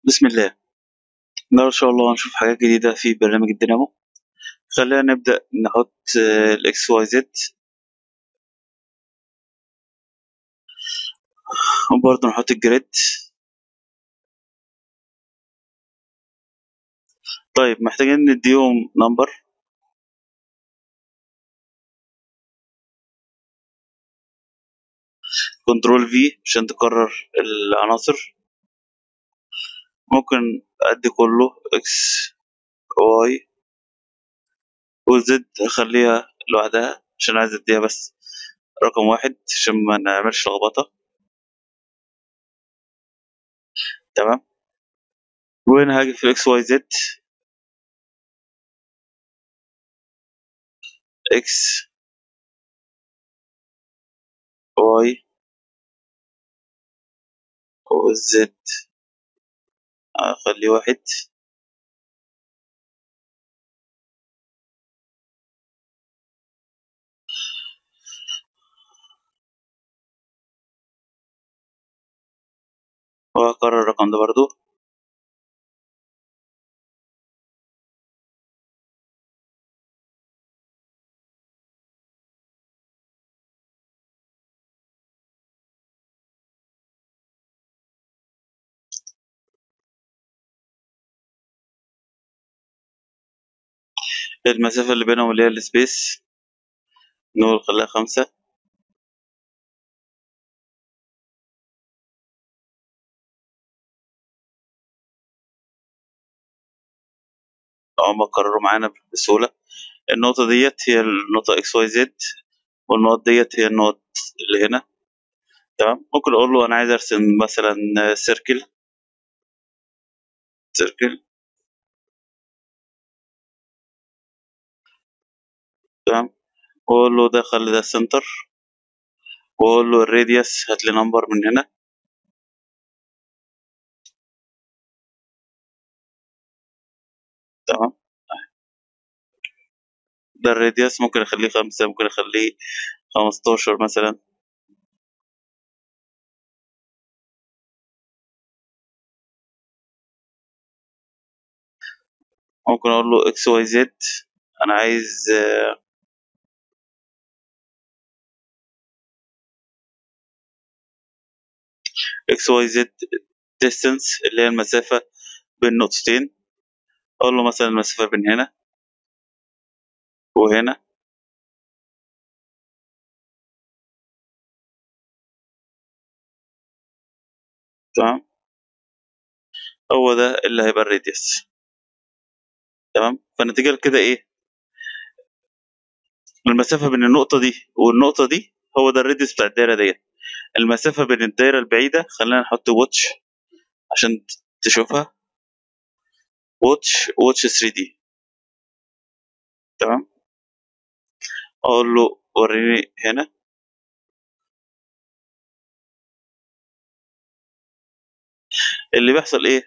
بسم الله النهاردة إن شاء الله هنشوف حاجات جديدة في برنامج الدينامو خلينا نبدأ نحط الإكس واي زد وبرضه نحط الجريد طيب محتاجين نديهم نمبر كنترول في عشان تكرر العناصر ممكن أدي كله إكس واي وزد أخليها لوحدها عشان عايز أديها بس رقم واحد عشان ما نعملش لخبطة تمام وهنا هاجي في الإكس واي زد إكس واي وزد أخلي واحد وهكرر الرقم ده برضو المسافة اللي بينهم اللي هي السبيس نقول خليها خمسة هم قرروا معانا بسهولة النقطة ديت هي النقطة اكس واي زد والنقط ديت هي النقط اللي هنا تمام ممكن اقول له انا عايز ارسم مثلا سيركل سيركل تمام واقول له ده خلي ده السنتر واقول له الراديوس هات لي نمبر من هنا تمام ده الراديوس ممكن اخليه خمسة ممكن اخليه خمستاشر مثلا ممكن اقول له اكس واي زد انا عايز اكس واي زد distance اللي هي المسافة بين نقطتين اقول له مثلا المسافة بين هنا وهنا تمام هو ده اللي هيبقى الراديوس تمام فالنتيجة لكده ايه المسافة بين النقطة دي والنقطة دي هو ده الراديوس بتاع الدايرة ديت المسافة بين الدايرة البعيدة خلينا نحط واتش عشان تشوفها واتش واتش 3 دي تمام اقول له وريني هنا اللي بيحصل ايه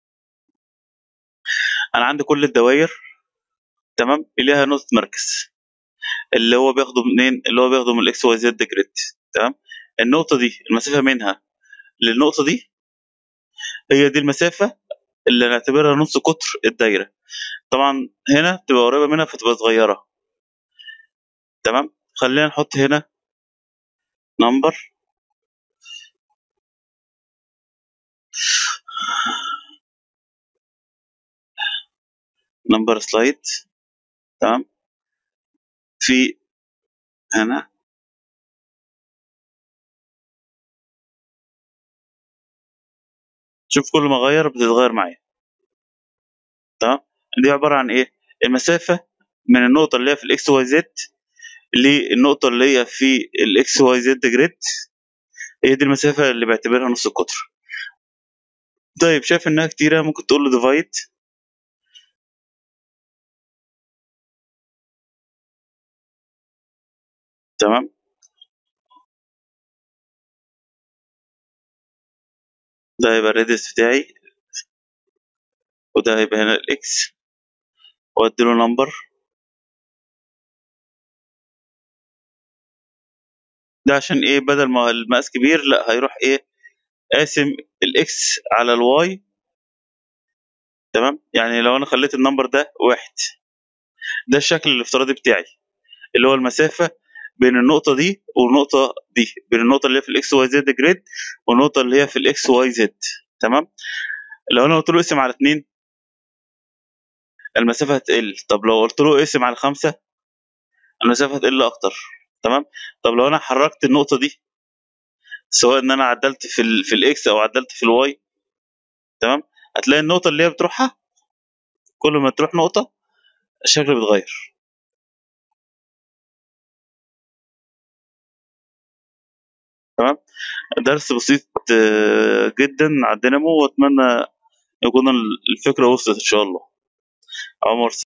انا عندي كل الدوائر تمام ليها نقطة مركز اللي هو بياخده منين اللي هو بياخده من الاكس واي زد جريد تمام النقطة دي المسافة منها للنقطة دي هي دي المسافة اللي نعتبرها نص قطر الدايرة طبعا هنا تبقى قريبة منها فتبقى صغيرة تمام خلينا نحط هنا نمبر نمبر سلايد تمام في هنا شوف كل ما اغير بتتغير معايا تمام دي عبارة عن ايه المسافة من النقطة اللي هي في الاكس واي زد للنقطة اللي هي في الاكس واي زد جريد هي دي المسافة اللي بعتبرها نص القطر طيب شايف انها كتيرة ممكن تقول له ديفايد تمام ده هيبقى الراديوس بتاعي وده هيبقى هنا الاكس واديله نمبر ده عشان ايه بدل ما المقاس كبير لا هيروح ايه قاسم الاكس على الواي تمام يعني لو انا خليت النمبر ده واحد ده الشكل الافتراضي بتاعي اللي هو المسافه بين النقطه دي والنقطه دي بين النقطه اللي هي في الاكس واي زد جريد والنقطه اللي هي في الاكس واي زد تمام لو انا قلت له اقسم على اتنين المسافه هتقل طب لو قلت له اقسم على خمسة المسافه هتقل اكتر تمام طب لو انا حركت النقطه دي سواء ان انا عدلت في ال في الاكس او عدلت في الواي تمام هتلاقي النقطه اللي هي بتروحها كل ما تروح نقطه الشكل بيتغير تمام درس بسيط آه، جدا على الدينامو واتمنى يكون الفكره وصلت ان شاء الله عمر